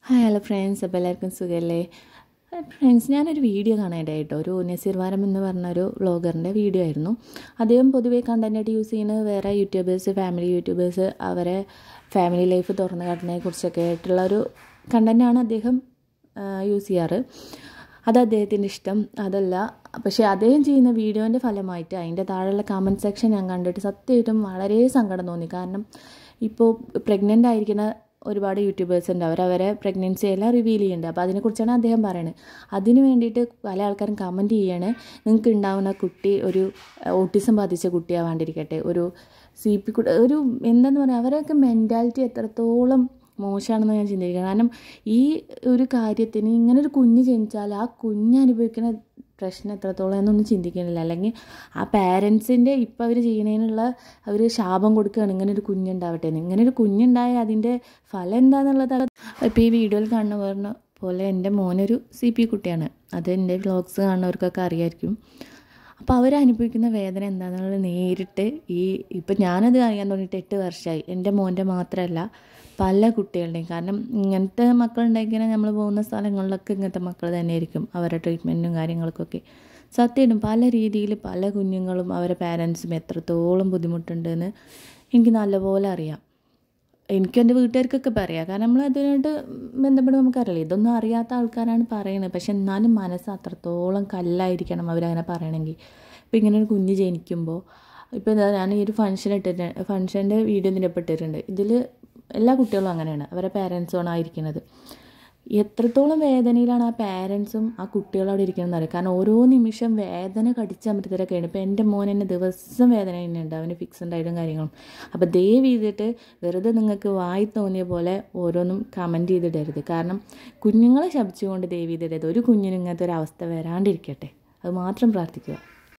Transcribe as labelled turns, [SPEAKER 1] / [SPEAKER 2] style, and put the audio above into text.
[SPEAKER 1] hi hello friends അപ്പോൾ എല്ലാവർക്കും സുഖമല്ലേ ഫ്രണ്ട്സ് ഞാനൊരു വീഡിയോ കാണാനായിട്ടോ ഒരു നസീർ വാരം എന്ന് പറഞ്ഞൊരു വ്ളോഗറിൻ്റെ വീഡിയോ ആയിരുന്നു അദ്ദേഹം പൊതുവേ കണ്ടൻറ്റായിട്ട് യൂസ് ചെയ്യുന്നത് വേറെ യൂട്യൂബേഴ്സ് ഫാമിലി യൂട്യൂബേഴ്സ് അവരെ ഫാമിലി ലൈഫ് തുറന്നു കാട്ടുന്നതിനെ കുറിച്ചൊക്കെ ആയിട്ടുള്ള ഒരു കണ്ടൻറ്റാണ് അദ്ദേഹം യൂസ് ചെയ്യാറ് അത് അദ്ദേഹത്തിൻ്റെ ഇഷ്ടം അതല്ല പക്ഷേ അദ്ദേഹം ചെയ്യുന്ന വീഡിയോൻ്റെ ഫലമായിട്ട് അതിൻ്റെ താഴെയുള്ള കമൻറ്റ് സെക്ഷൻ ഞാൻ കണ്ടിട്ട് സത്യമായിട്ടും വളരെ സങ്കടം തോന്നി കാരണം ഇപ്പോൾ പ്രഗ്നൻ്റ് ആയിരിക്കുന്ന ഒരുപാട് യൂട്യൂബേഴ്സ് ഉണ്ട് അവർ അവരെ പ്രഗ്നൻസി എല്ലാം റിവീൽ ചെയ്യുന്നുണ്ട് അപ്പോൾ അതിനെക്കുറിച്ചാണ് അദ്ദേഹം പറയുന്നത് അതിന് വേണ്ടിയിട്ട് പല ആൾക്കാരും കമൻറ്റ് ചെയ്യാണ് നിങ്ങൾക്ക് ഉണ്ടാവുന്ന കുട്ടി ഒരു ഓട്ടിസം ബാധിച്ച കുട്ടിയാവാണ്ടിരിക്കട്ടെ ഒരു സി പി കുട്ടി ഒരു എന്താന്ന് പറയുക അവരൊക്കെ മെൻറ്റാലിറ്റി എത്രത്തോളം മോശമാണെന്ന് ഞാൻ ചിന്തിക്കുന്നത് കാരണം ഈ ഒരു കാര്യത്തിന് ഇങ്ങനെ ഒരു കുഞ്ഞ് ജനിച്ചാൽ ആ കുഞ്ഞ് അനുഭവിക്കുന്ന പ്രശ്നം എത്രത്തോളം എന്നൊന്നും ചിന്തിക്കുന്നില്ല അല്ലെങ്കിൽ ആ പാരൻസിൻ്റെ ഇപ്പം അവർ ചെയ്യുന്നതിനുള്ള അവർ ശാപം കൊടുക്കുകയാണ് ഇങ്ങനെ ഒരു കുഞ്ഞുണ്ടാവട്ടെ എന്ന് ഇങ്ങനെ ഒരു കുഞ്ഞുണ്ടായ അതിൻ്റെ ഫലം എന്താണെന്നുള്ളത് ഇപ്പോൾ ഈ വീഡിയോയിൽ കാണുന്ന പറഞ്ഞ പോലെ എൻ്റെ മോനൊരു സി പി കുട്ടിയാണ് അത് എൻ്റെ വ്ളോഗ്സ് കാണുന്നവർക്കൊക്കെ അറിയായിരിക്കും അപ്പോൾ അവർ അനുഭവിക്കുന്ന വേദന എന്താണെന്നുള്ളത് നേരിട്ട് ഈ ഇപ്പം ഞാനത് അറിയാൻ തുടങ്ങിയിട്ട് എട്ട് വർഷമായി എൻ്റെ മോൻ്റെ മാത്രമല്ല പല കുട്ടികളുടെയും കാരണം ഇങ്ങനത്തെ മക്കളുണ്ടെങ്കിൽ നമ്മൾ പോകുന്ന സ്ഥലങ്ങളിലൊക്കെ ഇങ്ങനത്തെ മക്കൾ തന്നെയായിരിക്കും അവരുടെ ട്രീറ്റ്മെൻറ്റും കാര്യങ്ങൾക്കൊക്കെ സത്യമായിട്ടും പല രീതിയിൽ പല കുഞ്ഞുങ്ങളും അവരുടെ പാരൻസും എത്രത്തോളം ബുദ്ധിമുട്ടുണ്ടെന്ന് എനിക്ക് നല്ലപോലെ അറിയാം എനിക്കും എൻ്റെ വീട്ടുകാർക്കൊക്കെ പറയാം കാരണം നമ്മൾ അതിനായിട്ട് ബന്ധപ്പെട്ട് നമുക്കറിയില്ല ഇതൊന്നും അറിയാത്ത ആൾക്കാരാണ് പറയുന്നത് പക്ഷെ എന്നാലും മനസ്സ് അത്രത്തോളം കല്ലായിരിക്കണം അവരങ്ങനെ പറയണമെങ്കിൽ ഇപ്പോൾ ഇങ്ങനെ ഒരു കുഞ്ഞ് ജനിക്കുമ്പോൾ ഇപ്പോൾ എന്താ ഞാൻ ഈ ഒരു ഫംഗ്ഷൻ ഇട്ടിട്ട് ഫംഗ്ഷൻ്റെ വീഡിയോ ഇതിൻ്റെ ഇട്ടിട്ടുണ്ട് ഇതിൽ എല്ലാ കുട്ടികളും അങ്ങനെയാണ് അവരുടെ പാരൻസുമാണ് ആയിരിക്കുന്നത് എത്രത്തോളം വേദനയിലാണ് ആ പാരൻസും ആ കുട്ടികളും അവിടെ ഇരിക്കണമെന്ന് അറിയാം കാരണം ഓരോ നിമിഷം വേദന കടിച്ചമർത്തരൊക്കെയാണ് ഇപ്പോൾ എൻ്റെ മോൻ എന്നെ ദിവസം വേദന തന്നെയുണ്ട് അവന് ഫിക്സ് ഉണ്ടായിട്ടും കാര്യങ്ങളും അപ്പോൾ ദയവ് ചെയ്തിട്ട് വെറുതെ നിങ്ങൾക്ക് വായി തോന്നിയ പോലെ ഓരോന്നും കമൻറ്റ് ചെയ്തിടരുത് കാരണം കുഞ്ഞുങ്ങളെ ശപിച്ചുകൊണ്ട് ദയവ് ചെയ്തിടരുത് ഒരു കുഞ്ഞിനും ഇങ്ങനത്തെ ഒരു അവസ്ഥ വരാണ്ടിരിക്കട്ടെ അത് മാത്രം പ്രാർത്ഥിക്കുക